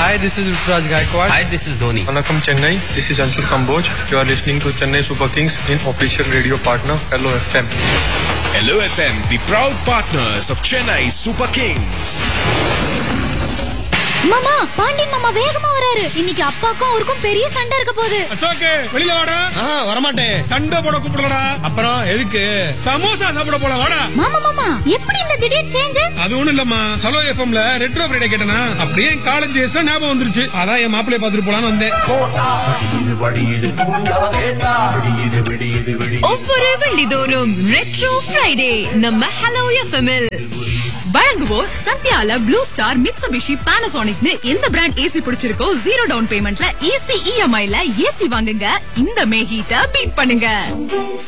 Hi, this is Ruturaj Gaikwad. Hi, this is Dhoni. Vanakkam Chennai, this is Anshul Kamboj. You are listening to Chennai Super Kings in official radio partner Hello FM. Hello FM, the proud partners of Chennai Super Kings. மாமா பாண்டியன் மாமா வேகமா வராரு இன்னைக்கு அப்பாக்கும் அவருக்கும் பெரிய சண்டை இருக்க போகுது அசோக்கு வெளியில வாடா வரமாட்டேன் சண்டை போட கூப்பிடலடா அப்புறம் எதுக்கு சமோசா சாப்பிட போல வாடா மாமா மாமா எப்படி இந்த திடீர் சேஞ்ச் அது ஒண்ணும் இல்லம்மா ஹலோ எஃப்எம்ல ரெட்ரோ ஃப்ரைடே கேட்டனா அப்படியே என் காலேஜ் டேஸ்ல ஞாபகம் வந்துருச்சு அதான் என் மாப்பிளைய பாத்துட்டு போலான்னு வந்தேன் ஒவ்வொரு வெள்ளிதோறும் ரெட்ரோ ஃப்ரைடே நம்ம ஹலோ எஃப்எம்எல் வழங்குவோர் சத்யால ப்ளூ ஸ்டார் மிட்சுபிஷி பானாசோனிக்னு எந்த பிராண்ட் ஏசி பிடிச்சிருக்கோ ஜீரோ டவுன் பேமெண்ட்ல ஈஸி இஎம்ஐல ஏசி வாங்குங்க இந்த மே ஹீட்ட பீட் பண்ணுங்க